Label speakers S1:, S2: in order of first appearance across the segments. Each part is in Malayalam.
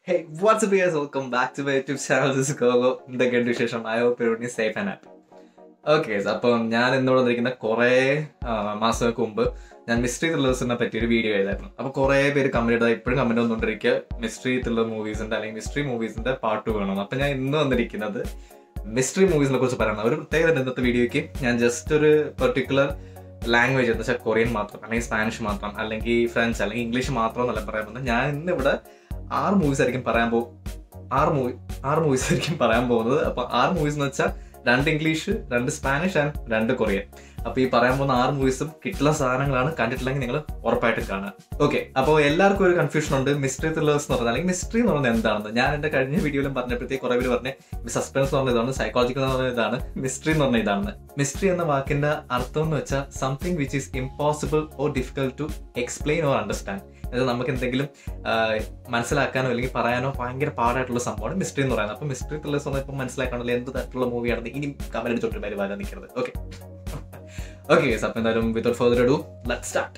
S1: Hey, what's up guys? Welcome back to my YouTube channel. This is Gogo. എന്തൊക്കെയുണ്ട് വിശേഷം I hope every safe and happy okay അപ്പം ഞാൻ ഇന്നോട് വന്നിരിക്കുന്ന കുറേ ആ, മാസങ്ങൾക്ക് മുമ്പ് ഞാൻ മിസ്റ്ററി ത്രില്ലേഴ്സിനെ പറ്റി ഒരു വീഡിയോ ചെയ്തായിരുന്നു അപ്പോൾ കുറേ പേര് കമന്റ് ചെയ്താൽ ഇപ്പോഴും കമന്റ് വന്നുകൊണ്ടിരിക്കുക മിസ്റ്ററി ത്രില്ലർ മൂവീസിന്റെ അല്ലെങ്കിൽ മിസ്റ്ററി മൂവീസിന്റെ പാർട്ട് വേണം അപ്പം ഞാൻ ഇന്ന് വന്നിരിക്കുന്നത് മിസ്റ്ററി മൂവീസിനെ കുറിച്ച് പറയണം ഒരു പ്രത്യേകത ഉണ്ട് ഇന്നത്തെ വീഡിയോയ്ക്ക് ഞാൻ ജസ്റ്റ് ഒരു പെർട്ടിക്കുലർ ലാംഗ്വേജ് എന്ന് വെച്ചാൽ കൊറിയൻ മാത്രം അല്ലെങ്കിൽ സ്പാനിഷ് മാത്രം അല്ലെങ്കിൽ ഫ്രഞ്ച് അല്ലെങ്കിൽ ഇംഗ്ലീഷ് മാത്രം എന്നല്ല പറയാൻ പോകുന്നത് ഞാൻ ഇന്ന് ഇവിടെ ആറ് മൂവീസ് ആയിരിക്കും പറയാൻ പോകും ആറ് മൂവി ആറ് മൂവീസ് ആയിരിക്കും പറയാൻ പോകുന്നത് അപ്പൊ ആറ് മൂവീസ് എന്ന് വെച്ചാൽ രണ്ട് ഇംഗ്ലീഷ് രണ്ട് സ്പാനിഷ് ആൻഡ് രണ്ട് കൊറിയൻ അപ്പൊ ഈ പറയാൻ പോകുന്ന ആറ് മൂവീസും കിട്ടുന്ന സാധനങ്ങളാണ് കണ്ടിട്ടില്ലെങ്കിൽ നിങ്ങൾ ഉറപ്പായിട്ടും കാണുക ഓക്കെ അപ്പോൾ എല്ലാവർക്കും ഒരു കൺഫ്യൂഷൻ ഉണ്ട് മിസ്റ്ററി ത്രില്ലേഴ്സ് എന്ന് പറഞ്ഞാൽ അല്ലെങ്കിൽ മിസ്റ്ററി എന്ന് പറഞ്ഞാൽ എന്താണെന്ന് ഞാൻ എന്റെ കഴിഞ്ഞ വീഡിയോയിലും പറഞ്ഞപ്പോഴത്തേക്ക് കുറെ പേര് പറഞ്ഞ് സസ്പെൻസ് എന്ന് പറഞ്ഞ ഇതാണ് സൈക്കോളജിക്കൽ എന്ന് പറഞ്ഞ ഇതാണ് മിസ്റ്ററി എന്ന് പറഞ്ഞ ഇതാണ് മിസ്റ്ററി എന്ന വാക്കിന്റെ അർത്ഥം എന്ന് വെച്ചാൽ something which is impossible or difficult to explain or understand അതായത് നമുക്ക് എന്തെങ്കിലും ആഹ്, മനസ്സിലാക്കാനോ അല്ലെങ്കിൽ പറയാനോ ഭയങ്കര പാടായിട്ടുള്ള സംഭവമാണ് മിസ്റ്ററി എന്ന് പറയുന്നത് അപ്പൊ മിസ്റ്ററി ത്രില്ലേഴ്സ് ഒന്നും ഇപ്പം മനസ്സിലാക്കണമല്ലോ എന്ത് തരത്തിലുള്ള മൂവിയാണെന്ന് ഇനി കമന്റ് അടിച്ചോട്ട് പേര് വരാൻ നിൽക്കുന്നത് ഓക്കെ ഓക്കെ അപ്പൊ എന്തായാലും without further do let start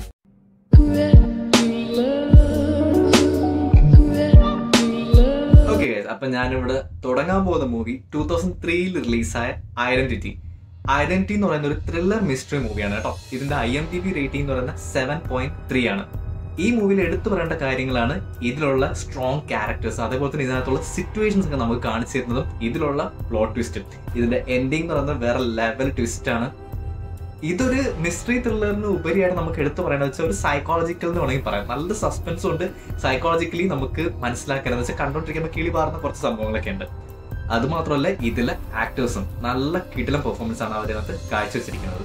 S1: okay അപ്പൊ ഞാനിവിടെ തുടങ്ങാൻ പോകുന്ന മൂവി ടൂ തൗസൻഡ് ത്രീയിൽ റിലീസായ ഐഡന്റിറ്റി ഐഡന്റിറ്റി എന്ന് പറയുന്ന ഒരു ത്രില്ലർ മിസ്റ്ററി മൂവിയാണ് കേട്ടോ ഇതിന്റെ I M D B rating എന്ന് പറയുന്ന സെവൻ പോയിന്റ് ത്രീ ആണ് ഈ മൂവിയിൽ എടുത്തു പറയേണ്ട കാര്യങ്ങളാണ് ഇതിലുള്ള സ്ട്രോങ് ക്യാരക്ടേഴ്സ് അതേപോലെ തന്നെ ഇതിനകത്തുള്ള സിറ്റുവേഷൻസ് ഒക്കെ നമുക്ക് കാണിച്ചു തരുന്നതും ഇതിലുള്ള പ്ലോട്ട് ട്വിസ്റ്റും ഇതിന്റെ എൻഡിങ് എന്ന് പറയുന്നത് വേറെ ലെവൽ ട്വിസ്റ്റ് ആണ് ഇതൊരു മിസ്റ്ററി ത്രില്ലറിന് ഉപരിയായിട്ട് നമുക്ക് എടുത്തു പറയണമെന്ന് വെച്ചാൽ ഒരു സൈക്കോളജിക്കൽ എന്ന് വേണമെങ്കിൽ പറയാം നല്ല സസ്പെൻസും ഉണ്ട് സൈക്കോളജിക്കലി നമുക്ക് മനസ്സിലാക്കാൻ വെച്ചാൽ കണ്ടോണ്ടിരിക്കുമ്പോൾ കിളി പാറുന്ന കുറച്ച് സംഭവങ്ങളൊക്കെ ഉണ്ട് അത് മാത്രമല്ല ഇതിലെ ആക്ടേഴ്സും നല്ല കിടിലം പെർഫോമൻസ് ആണ് അവരതിനകത്ത് കാഴ്ചവെച്ചിരിക്കുന്നത്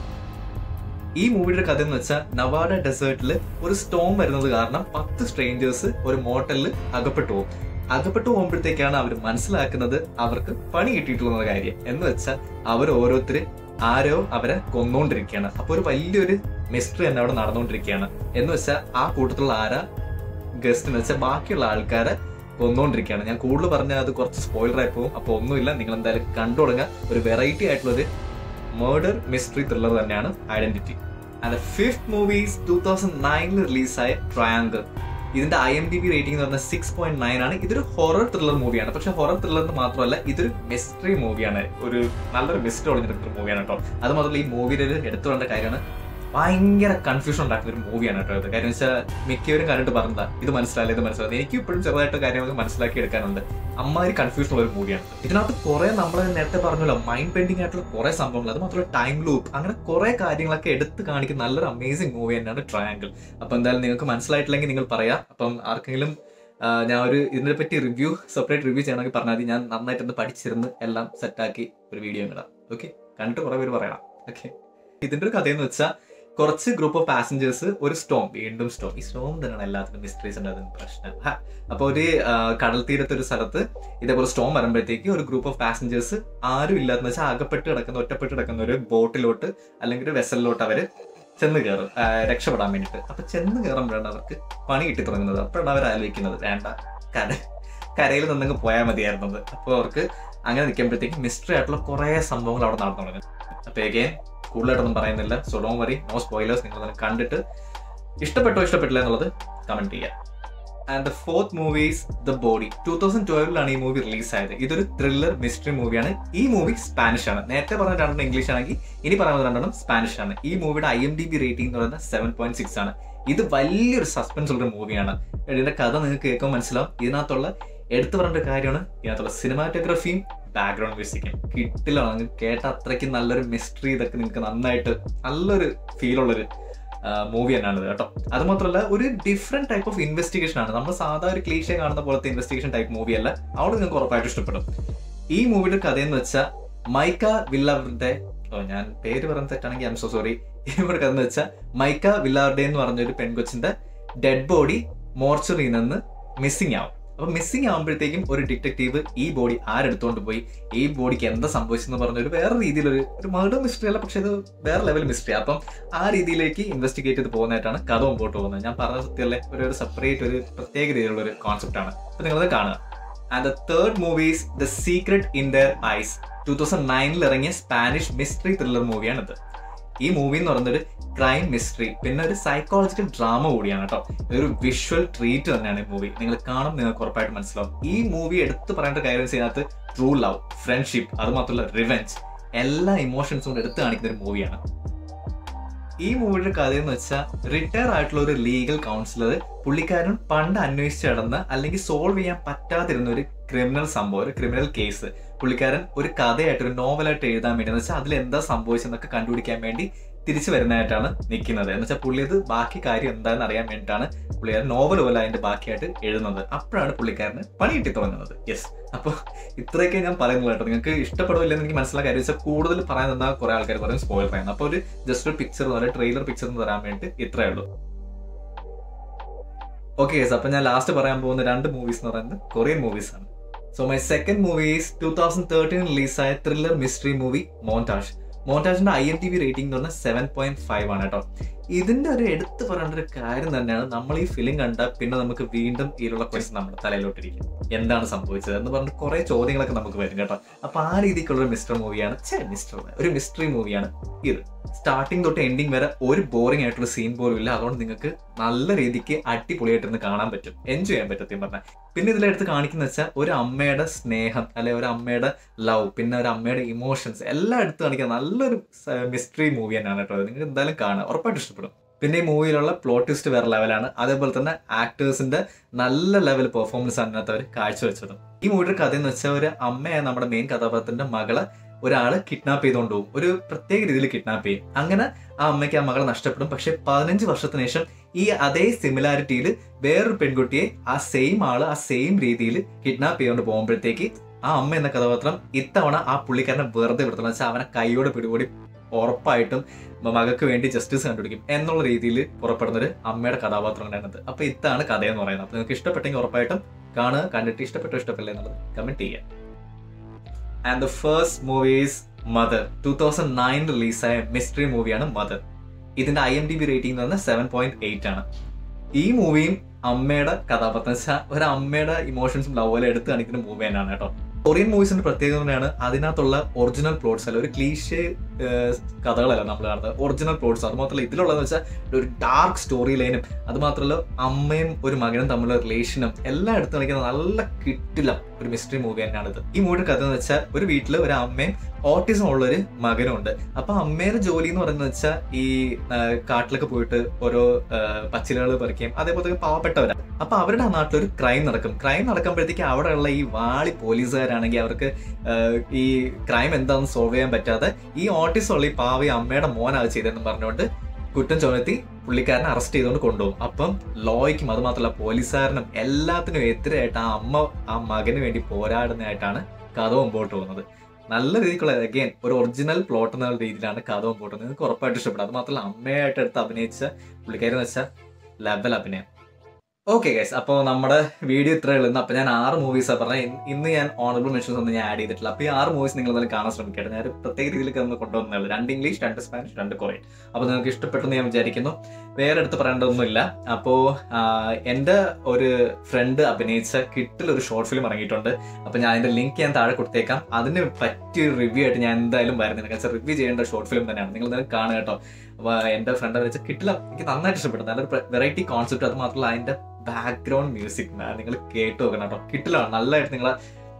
S1: ഈ മൂവിയുടെ കഥ എന്ന് വെച്ചാൽ നവാഡ ഡെസേർട്ടിൽ ഒരു സ്റ്റോം വരുന്നത് കാരണം പത്ത് സ്ട്രേഞ്ചേഴ്സ് ഒരു മോട്ടലിൽ അകപ്പെട്ടു പോകും അകപ്പെട്ടു പോകുമ്പോഴത്തേക്കാണ് അവർ മനസ്സിലാക്കുന്നത് അവർക്ക് പണി കിട്ടിയിട്ടുള്ള കാര്യം എന്ന് വെച്ചാൽ അവർ ഓരോരുത്തർ ആരോ അവരെ കൊന്നുകൊണ്ടിരിക്കുകയാണ് അപ്പൊ ഒരു വലിയൊരു മിസ്റ്ററി തന്നെ അവിടെ നടന്നുകൊണ്ടിരിക്കുകയാണ് എന്ന് വെച്ചാൽ ആ കൂട്ടത്തിലുള്ള ആരാ ഗസ്റ്റ് എന്ന് വെച്ചാൽ ബാക്കിയുള്ള ആൾക്കാരെ കൊന്നുകൊണ്ടിരിക്കുകയാണ് ഞാൻ കൂടുതൽ പറഞ്ഞാൽ അത് കുറച്ച് സ്പോയിലർ ആയി പോകും അപ്പൊ ഒന്നുമില്ല നിങ്ങൾ എന്തായാലും കണ്ടു തുടങ്ങുക ഒരു വെറൈറ്റി ആയിട്ടുള്ള ഒരു മേർഡർ മിസ്റ്ററി ത്രില്ലർ തന്നെയാണ് identity and fifth movies two thousand നയനിൽ റിലീസായ ട്രയാങ്കിൾ ഇതിന്റെ I M D B rating എന്ന് പറഞ്ഞാൽ സിക്സ് പോയിന്റ് നയൻ ആണ് ഇതൊരു ഹൊറർ ത്രില്ലർ മൂവിയാണ് പക്ഷെ ഹൊറർ ത്രില്ലർ എന്ന് മാത്രമല്ല ഇതൊരു മിസ്റ്ററി മൂവിയാണ് ഒരു നല്ലൊരു മിസ്റ്ററി ഒളിഞ്ഞിരിക്കുന്ന മൂവിയാണ് കേട്ടോ അത് മാത്രമല്ല ഈ മൂവിയിൽ ഒരു എടുത്തു വേണ്ട കാര്യമാണ് ഭയങ്കര കൺഫ്യൂഷൻ ഉണ്ടാക്കുന്ന ഒരു മൂവിയാണ് കേട്ടോ ഇത് കാര്യം വെച്ചാൽ മിക്കവരും കണ്ടിട്ട് പറഞ്ഞതാ ഇത് മനസ്സിലായില്ല ഇത് മനസ്സിലായില്ല എനിക്ക് ഇപ്പോഴും ചെറുതായിട്ട് കാര്യങ്ങളൊക്കെ മനസ്സിലാക്കി എടുക്കാനുണ്ട് അമ്മാതിരി കൺഫ്യൂഷൻ ഉള്ള ഒരു മൂവിയാണ് ഇതിനകത്ത് കുറെ നമ്മൾ നേരത്തെ പറഞ്ഞല്ലോ മൈൻഡ് പെൻഡിങ് ആയിട്ടുള്ള കുറെ സംഭവങ്ങൾ അത് മാത്രമല്ല ടൈം ലൂപ്പ് അങ്ങനെ കുറെ കാര്യങ്ങളൊക്കെ എടുത്ത് കാണിക്കുന്ന നല്ലൊരു അമേസിംഗ് മൂവി തന്നെയാണ് ട്രയാങ്കിൾ അപ്പൊ എന്തായാലും നിങ്ങൾക്ക് മനസ്സിലായിട്ടില്ലെങ്കിൽ നിങ്ങൾ പറയാം അപ്പം ആർക്കെങ്കിലും ആ, ഞാൻ ഒരു ഇതിനെ പറ്റി റിവ്യൂ സെപ്പറേറ്റ് റിവ്യൂ ചെയ്യണമെങ്കിൽ പറഞ്ഞാൽ മതി ഞാൻ നന്നായിട്ടൊന്ന് പഠിച്ചിരുന്ന് എല്ലാം സെറ്റാക്കി ഒരു വീഡിയോ ഇടാം ഓക്കെ കണ്ടിട്ട് കുറെ പേര് പറയണം ഓക്കെ ഇതിന്റെ ഒരു കഥയെന്ന് വെച്ചാൽ കുറച്ച് ഗ്രൂപ്പ് ഓഫ് പാസഞ്ചേഴ്സ് ഒരു സ്റ്റോം വീണ്ടും സ്റ്റോം ഈ സ്റ്റോം തന്നെയാണ് എല്ലാത്തിനും മിസ്റ്ററീസ് ഉണ്ട് അതിന് പ്രശ്നം ഹ. അപ്പൊ ഒരു ആ, കടൽ തീരത്ത് ഒരു സ്ഥലത്ത് ഇതേപോലെ സ്റ്റോം വരുമ്പോഴത്തേക്ക് ഒരു ഗ്രൂപ്പ് ഓഫ് പാസഞ്ചേഴ്സ് ആരും ഇല്ലാന്ന് വെച്ചാൽ അകപ്പെട്ട് കിടക്കുന്ന ഒറ്റപ്പെട്ട് കിടക്കുന്ന ഒരു ബോട്ടിലോട്ട് അല്ലെങ്കിൽ ഒരു വെസലിലോട്ട് അവര് ചെന്ന് കയറും ആ, രക്ഷപ്പെടാൻ വേണ്ടിയിട്ട് അപ്പൊ ചെന്ന് കയറുമ്പോഴാണ് അവർക്ക് പണി കിട്ടി തുടങ്ങുന്നത് അപ്പോഴാണ് അവർ ആലോചിക്കുന്നത് വേണ്ട കര കരയിൽ നിന്നങ്ങ് പോയാൽ മതിയായിരുന്നത് അപ്പോൾ അവർക്ക് അങ്ങനെ നിൽക്കുമ്പോഴത്തേക്ക് മിസ്റ്ററി ആയിട്ടുള്ള കുറേ സംഭവങ്ങൾ അവിടെ നടന്നു തുടങ്ങും അപ്പൊ എഗെയിൻ കൂടുതലായിട്ടൊന്നും പറയുന്നില്ല so don't worry no spoilers നിങ്ങൾ തന്നെ കണ്ടിട്ട് ഇഷ്ടപ്പെട്ടോ ഇഷ്ടപ്പെട്ടില്ല എന്നുള്ളത് കമന്റ് ചെയ്യാം and the fourth movies the body two thousand ട്വൽവിലാണ് ഈ മൂവി റിലീസ് ആയത് ഇതൊരു ത്രില്ലർ മിസ്റ്ററി മൂവിയാണ് ഈ മൂവി സ്പാനിഷ് ആണ് നേരത്തെ പറഞ്ഞ രണ്ടെണ്ണം ഇംഗ്ലീഷ് ആണെങ്കിൽ ഇനി പറയുന്നത് രണ്ടെണ്ണം സ്പാനിഷ് ആണ് ഈ മൂവിയുടെ I M D B rating എന്ന് പറയുന്നത് സെവൻ പോയിന്റ് സിക്സ് ആണ് ഇത് വലിയൊരു സസ്പെൻസ് ഉള്ള മൂവിയാണ് ഇതിന്റെ കഥ നിങ്ങൾക്ക് കേൾക്കുമ്പോൾ മനസ്സിലാവും ഇതിനകത്തുള്ള എടുത്തു പറയേണ്ട ഒരു കാര്യമാണ് ഇതിനകത്തുള്ള സിനിമാറ്റോഗ്രഫിയും ബാക്ക്ഗ്രൗണ്ട് മ്യൂസിക്കും കിട്ടിലാണ് നിങ്ങൾക്ക് കേട്ട അത്രയ്ക്ക് നല്ലൊരു മിസ്റ്ററി ഇതൊക്കെ നിങ്ങൾക്ക് നന്നായിട്ട് നല്ലൊരു ഫീൽ ഉള്ളൊരു മൂവി തന്നെയാണ് ഇത് കേട്ടോ അത് മാത്രമല്ല ഒരു ഡിഫറെന്റ് ടൈപ്പ് ഓഫ് ഇൻവെസ്റ്റിഗേഷൻ ആണ് നമ്മൾ സാധാ ഒരു ക്ലീഷ കാണുന്ന പോലത്തെ ഇൻവെസ്റ്റിഗേഷൻ ടൈപ്പ് മൂവി അല്ല അവിടെ നിങ്ങൾക്ക് ഉറപ്പായിട്ട് ഇഷ്ടപ്പെടും ഈ മൂവിയുടെ കഥയെന്ന് വെച്ചാൽ മൈക്ക വില്ലവരുടെ ഓ ഞാൻ പേര് പറയുന്ന തെറ്റാണെങ്കിൽ ഐ എം സോ സോറി ഈ മൂവിയുടെ കഥ എന്ന് വെച്ചാൽ മൈക്ക വില്ലാവരുടെ എന്ന് പറഞ്ഞ ഒരു പെൺകൊച്ചിന്റെ ഡെഡ് ബോഡി മോർച്ചറിയിൽ നിന്ന് മിസ്സിംഗ് ആവും അപ്പൊ മിസ്സിംഗ് ആകുമ്പോഴത്തേക്കും ഒരു ഡിറ്റക്റ്റീവ് ഈ ബോഡി ആരെടുത്തോണ്ട് പോയി ഈ ബോഡിക്ക് എന്താ സംഭവിച്ചെന്ന് പറഞ്ഞ ഒരു വേറെ രീതിയിലൊരു ഒരു മർഡർ മിസ്റ്ററി അല്ല പക്ഷെ ഇത് വേറെ ലെവൽ മിസ്റ്ററി അപ്പം ആ രീതിയിലേക്ക് ഇൻവെസ്റ്റിഗേറ്റ് ചെയ്ത് പോകുന്നതായിട്ടാണ് കഥ മുമ്പോട്ട് പോകുന്നത് ഞാൻ പറഞ്ഞ സത്യമല്ലേ ഒരു ഒരു സെപ്പറേറ്റ് ഒരു പ്രത്യേക രീതിയിലുള്ള ഒരു കോൺസെപ്റ്റ് ആണ് അപ്പൊ നിങ്ങളത് കാണുക and the third movies the secret in their eyes two thousand നയനിൽ ഇറങ്ങിയ സ്പാനിഷ് മിസ്റ്ററി ത്രില്ലർ മൂവിയാണിത് ഈ മൂവി എന്ന് പറയുന്നത് ഒരു ക്രൈം മിസ്റ്ററി പിന്നെ ഒരു സൈക്കോളജിക്കൽ ഡ്രാമ കൂടിയാണ് കേട്ടോ ഒരു വിഷ്വൽ ട്രീറ്റ് തന്നെയാണ് ഈ മൂവി നിങ്ങൾ കാണും നിങ്ങൾക്ക് ഉറപ്പായിട്ട് മനസ്സിലാവും ഈ മൂവി എടുത്തു പറയേണ്ട കാര്യം ഇതിനകത്ത് ട്രൂ ലവ് ഫ്രണ്ട്ഷിപ്പ് അത് മാത്രമല്ല റിവെഞ്ച് എല്ലാ ഇമോഷൻസും കൊണ്ട് എടുത്തു കാണിക്കുന്ന ഒരു മൂവിയാണ് ഈ മൂവിയുടെ കഥ എന്ന് വെച്ചാൽ റിട്ടയർ ആയിട്ടുള്ള ഒരു ലീഗൽ കൗൺസിലർ പുള്ളിക്കാരൻ പണ്ട് അന്വേഷിച്ച് നടന്ന അല്ലെങ്കിൽ സോൾവ് ചെയ്യാൻ പറ്റാതിരുന്ന ഒരു ക്രിമിനൽ സംഭവം ഒരു ക്രിമിനൽ കേസ് പുള്ളിക്കാരൻ ഒരു കഥയായിട്ട് ഒരു നോവലായിട്ട് എഴുതാൻ വേണ്ടി എന്ന് വെച്ചാൽ അതിൽ എന്താ സംഭവിച്ചെന്നൊക്കെ കണ്ടുപിടിക്കാൻ വേണ്ടി തിരിച്ചു വരുന്നതായിട്ടാണ് നിൽക്കുന്നത് എന്ന് വെച്ചാൽ പുള്ളി അത് ബാക്കി കാര്യം എന്താണെന്ന് അറിയാൻ വേണ്ടിയിട്ടാണ് പുള്ളിക്കാരൻ നോവൽ പോലെ അതിന്റെ ബാക്കിയായിട്ട് എഴുതുന്നത് അപ്പോഴാണ് പുള്ളിക്കാരന് പണി കിട്ടി തുടങ്ങുന്നത് യെസ് അപ്പോൾ ഇത്രയൊക്കെ ഞാൻ പറയുന്നത് കേട്ടോ നിങ്ങൾക്ക് ഇഷ്ടപ്പെടില്ലെന്ന് എനിക്ക് മനസ്സിലാക്കാൻ കാര്യം വെച്ചാൽ കൂടുതൽ പറയാൻ തന്നാൽ കുറെ ആൾക്കാർ പറയും സ്പോയിൽ പറയുന്നത് അപ്പോൾ ഒരു ജസ്റ്റ് ഒരു പിക്ചർ പോലെ ട്രെയിലർ പിക്ചർ എന്ന് തരാൻ വേണ്ടി ഇത്രയേ ഉള്ളൂ ഓക്കെ യെസ് അപ്പം ഞാൻ ലാസ്റ്റ് പറയാൻ പോകുന്ന രണ്ട് മൂവീസ് എന്ന് പറയുന്നത് കൊറിയൻ മൂവീസ് ആണ് so my second movie is two thousand thirteen റിലീസായ ത്രില്ലർ മിസ്റ്ററി മൂവി മോണ്ടാഷ് മോണ്ടാഷിന്റെ I M T V rating എന്ന് പറഞ്ഞാൽ സെവൻ പോയിന്റ് ഫൈവ് ആണ് കേട്ടോ ഇതിന്റെ ഒരു എടുത്തു പറയേണ്ട ഒരു കാര്യം തന്നെയാണ് നമ്മൾ ഈ ഫിലിം കണ്ടാൽ പിന്നെ നമുക്ക് വീണ്ടും ഇതിലുള്ള ക്വസ്റ്റൻ നമ്മുടെ തലയിലോട്ടിരിക്കും എന്താണ് സംഭവിച്ചത് എന്ന് പറഞ്ഞ് കുറെ ചോദ്യങ്ങളൊക്കെ നമുക്ക് വരും കേട്ടോ അപ്പൊ ആ രീതിക്കുള്ള ഒരു മിസ്റ്റർ മൂവിയാണ് മിസ്റ്റർ ഒരു മിസ്റ്ററി മൂവിയാണ് ഇത് സ്റ്റാർട്ടിങ് തൊട്ട് എൻഡിങ് വരെ ഒരു ബോറിംഗ് ആയിട്ടുള്ള സീൻ പോലും ഇല്ല അതുകൊണ്ട് നിങ്ങൾക്ക് നല്ല രീതിക്ക് അടിപൊളിയായിട്ടിരുന്ന് കാണാൻ പറ്റും എൻജോയ് ചെയ്യാൻ പറ്റും സത്യം പറഞ്ഞാൽ പിന്നെ ഇതിലെടുത്ത് കാണിക്കുന്ന വെച്ചാൽ ഒരു അമ്മയുടെ സ്നേഹം അല്ലെ ഒരു അമ്മയുടെ ലവ് പിന്നെ ഒരു അമ്മയുടെ ഇമോഷൻസ് എല്ലാം എടുത്ത് കാണിക്കുന്ന നല്ലൊരു മിസ്റ്ററി മൂവി തന്നെയാണ് കേട്ടോ നിങ്ങൾക്ക് എന്തായാലും കാണാം ഉറപ്പായിട്ട് ഇഷ്ടപ്പെടും പിന്നെ ഈ മൂവിയിലുള്ള പ്ലോട്ട് ട്വിസ്റ്റ് വേറെ ലെവലാണ് അതേപോലെ തന്നെ ആക്ടേഴ്സിന്റെ നല്ല ലെവൽ പെർഫോമൻസ് ആണ് അതിനകത്ത് അവർ കാഴ്ചവെച്ചതും ഈ മൂവിയുടെ കഥ എന്ന് വെച്ചാൽ ഒരു അമ്മയാണ് നമ്മുടെ മെയിൻ കഥാപാത്രത്തിന്റെ മകളെ ഒരാള് കിഡ്നാപ്പ് ചെയ്തുകൊണ്ട് പോകും ഒരു പ്രത്യേക രീതിയിൽ കിഡ്നാപ്പ് ചെയ്യും അങ്ങനെ ആ അമ്മയ്ക്ക് ആ മകളെ നഷ്ടപ്പെടും പക്ഷെ പതിനഞ്ച് വർഷത്തിന് ശേഷം ഈ അതേ സിമിലാരിറ്റിയിൽ വേറൊരു പെൺകുട്ടിയെ ആ സെയിം ആള് ആ സെയിം രീതിയിൽ കിഡ്നാപ്പ് ചെയ്തുകൊണ്ട് പോകുമ്പോഴത്തേക്ക് ആ അമ്മ എന്ന കഥാപാത്രം ഇത്തവണ ആ പുള്ളിക്കാരനെ വെറുതെ വിടുത്തണം വെച്ചാൽ അവനെ കൈയോടെ പിടികൂടി ഉറപ്പായിട്ടും മകൾക്ക് വേണ്ടി ജസ്റ്റിസ് കണ്ടുപിടിക്കും എന്നുള്ള രീതിയിൽ പുറപ്പെടുന്ന ഒരു അമ്മയുടെ കഥാപാത്രമാണ് അതിനകത്ത് അപ്പൊ ഇതാണ് കഥ എന്ന് പറയുന്നത് അപ്പൊ നിങ്ങൾക്ക് ഇഷ്ടപ്പെട്ടെങ്കിൽ ഉറപ്പായിട്ടും കാണുക കണ്ടിട്ട് ഇഷ്ടപ്പെട്ടോ ഇഷ്ടപ്പെടില്ല എന്നുള്ളത് കമന്റ് ചെയ്യുക and the first movies mother two thousand nine റിലീസായ മിസ്റ്ററി മൂവിയാണ് മദർ ഇതിന്റെ I M D B rating എന്ന് പറഞ്ഞാൽ സെവൻ പോയിന്റ് എയ്റ്റ് ആണ് ഈ മൂവിയും അമ്മയുടെ കഥാപാത്രം വെച്ചാൽ ഒരു അമ്മയുടെ ഇമോഷൻസും ലവ് എടുത്ത് കാണിക്കുന്ന മൂവി തന്നെയാണ് കേട്ടോ കൊറിയൻ മൂവീസിന്റെ പ്രത്യേകത തന്നെയാണ് അതിനകത്തുള്ള ഒറിജിനൽ പ്ലോട്ട്സ് അല്ല ഒരു ക്ലീഷേ കഥകളല്ല നമ്മൾ കാണുന്നത് ഒറിജിനൽ പ്ലോട്ട്സ് അത് മാത്രമല്ല ഇതിലുള്ളതെന്ന് വെച്ചാൽ ഒരു ഡാർക്ക് സ്റ്റോറി ലൈനും അത് മാത്രമല്ല അമ്മയും ഒരു മകനും തമ്മിലുള്ള റിലേഷനും എല്ലാം എടുത്ത് കാണിക്കുന്ന നല്ല കിട്ടില്ല ഒരു മിസ്റ്ററി മൂവി തന്നെയാണ് ഇത് ഈ മൂവിയുടെ കഥ എന്ന് വെച്ചാൽ ഒരു വീട്ടിൽ ഒരു അമ്മയും ഓട്ടിസം ഉള്ള ഒരു മകനും ഉണ്ട് അപ്പൊ അമ്മയുടെ ജോലി എന്ന് പറയുന്നത് വെച്ചാൽ ഈ ആ, കാട്ടിലൊക്കെ പോയിട്ട് ഓരോ പച്ചിലകൾ പറിക്കുകയും അതേപോലെ പാവപ്പെട്ടവരാണ് അപ്പൊ അവരുടെ ആ നാട്ടിൽ ഒരു ക്രൈം നടക്കും ക്രൈം നടക്കുമ്പോഴത്തേക്ക് അവിടെയുള്ള ഈ വാളി പോലീസുകാരാണെങ്കിൽ അവർക്ക് ആ, ഈ ക്രൈം എന്താണെന്ന് സോൾവ് ചെയ്യാൻ പറ്റാതെ ഈ ഓട്ടിസം ഉള്ള ഈ പാവി അമ്മയുടെ മോനാണ് ചെയ്തതെന്ന് പറഞ്ഞുകൊണ്ട് കുറ്റം ചുമത്തി പുള്ളിക്കാരനെ അറസ്റ്റ് ചെയ്തുകൊണ്ട് കൊണ്ടുപോകും അപ്പം ലോയ്ക്കും അത് മാത്രമല്ല പോലീസുകാരനും എല്ലാത്തിനും എതിരായിട്ട് ആ അമ്മ ആ മകന് വേണ്ടി പോരാടുന്നതായിട്ടാണ് കഥ മുമ്പോട്ട് പോകുന്നത് നല്ല രീതിക്കുള്ള അഗെയിൻ ഒരു ഒറിജിനൽ പ്ലോട്ട് എന്ന രീതിയിലാണ് കഥ മുമ്പോട്ട് പോകുന്നത് നിങ്ങൾക്ക് ഉറപ്പായിട്ട് ഇഷ്ടപ്പെടും അത് മാത്രമല്ല അമ്മയായിട്ട് എടുത്ത് അഭിനയിച്ച പുള്ളിക്കാരി എന്ന് വെച്ചാൽ ലെവൽ അഭിനയം ഓക്കെ ഗൈസ് അപ്പോൾ നമ്മുടെ വീഡിയോ ഇത്രയേ ഉള്ളൂ അപ്പോൾ ഞാൻ ആറ് മൂവീസാണ് പറഞ്ഞത് ഇന്ന് ഞാൻ ഓണറബിൾ മെൻഷൻസ് ഒന്നും ഞാൻ ആഡ് ചെയ്തിട്ടില്ല അപ്പോൾ ഈ ആറ് മൂവീസ് നിങ്ങൾ എന്തായാലും കാണാൻ ശ്രമിക്കട്ടെ ഞാൻ ഒരു പ്രത്യേക രീതിയിലേക്ക് നമ്മൾ കൊണ്ടുവന്നേ ഉള്ളൂ രണ്ട് ഇംഗ്ലീഷ് രണ്ട് സ്പാനിഷ് രണ്ട് കൊറിയൻ അപ്പോൾ നിങ്ങൾക്ക് ഇഷ്ടപ്പെട്ടെന്ന് ഞാൻ വിചാരിക്കുന്നു വേറെ എടുത്ത് പറയേണ്ടതൊന്നുമില്ല അപ്പോൾ എൻ്റെ ഒരു ഫ്രണ്ട് അഭിനയിച്ച കിട്ടിൽ ഒരു ഷോർട്ട് ഫിലിം ഇറങ്ങിയിട്ടുണ്ട് അപ്പോൾ ഞാൻ അതിൻ്റെ ലിങ്ക് ഞാൻ താഴെ കൊടുത്തേക്കാം അതിന് പറ്റിയ റിവ്യൂ ആയിട്ട് ഞാൻ എന്തായാലും വരുന്നുണ്ട് കാരണം റിവ്യൂ ചെയ്യേണ്ട ഷോർട്ട് ഫിലിം തന്നെയാണ് നിങ്ങൾ എന്തായാലും കാണുക കേട്ടോ അപ്പോൾ എൻ്റെ ഫ്രണ്ട് വെച്ച് കിട്ടില്ല എനിക്ക് നന്നായിട്ട് ഇഷ്ടപ്പെട്ടു നല്ലൊരു വെറൈറ്റി കോൺസെപ്റ്റ് അത് മാത്രമല്ല അതിൻ്റെ ബാക്ക്ഗ്രൗണ്ട് മ്യൂസിക് നിങ്ങൾ കേട്ട് നോക്കണം കേട്ടോ കിട്ടിലാണ് നല്ലതായിട്ട് നിങ്ങളെ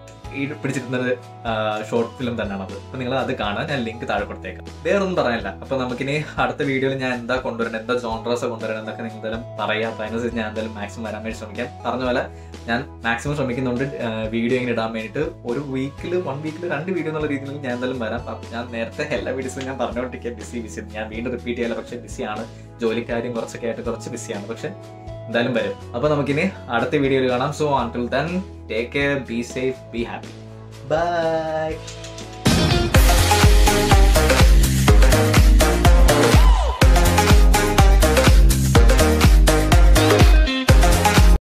S1: ഈ പിടിച്ചിരുന്ന ഒരു ഷോർട്ട് ഫിലിം തന്നെയാണ് അത് അപ്പൊ നിങ്ങൾ അത് കാണാൻ ഞാൻ ലിങ്ക് താഴെ കൊടുത്തേക്കാം വേറെ ഒന്നും പറയാനില്ല അപ്പൊ നമുക്കിനി അടുത്ത വീഡിയോയിൽ ഞാൻ എന്താ കൊണ്ടുവരണം എന്താ ജോൺട്രസ് കൊണ്ടുവരണം എന്നൊക്കെ നിങ്ങൾ എന്തായാലും പറയാം അപ്പൊ അതിനനുസരിച്ച് ഞാൻ എന്തായാലും മാക്സിമം വരാൻ വേണ്ടി ശ്രമിക്കാം പറഞ്ഞ പോലെ ഞാൻ മാക്സിമം ശ്രമിക്കുന്നുണ്ട് വീഡിയോ ഇങ്ങനെ ഇടാൻ വേണ്ടിയിട്ട് ഒരു വീക്കിൽ വൺ വീക്കിൽ രണ്ട് വീഡിയോ എന്നുള്ള രീതിയിൽ ഞാൻ എന്തായാലും വരാം അപ്പൊ ഞാൻ നേരത്തെ എല്ലാ വീഡിയോസും ഞാൻ പറഞ്ഞുകൊണ്ടിരിക്കുക ബിസി ബിസി ഞാൻ വീണ്ടും റിപ്പീറ്റ് ചെയ്യാല പക്ഷേ ബിസിയാണ് ജോലിക്കാര്യം കുറച്ചൊക്കെ ആയിട്ട് കുറച്ച് ബിസിയാണ് പക്ഷെ എന്തായാലും വരും അപ്പൊ നമുക്കിനി അടുത്ത വീഡിയോയിൽ കാണാം so until then take care be safe be happy by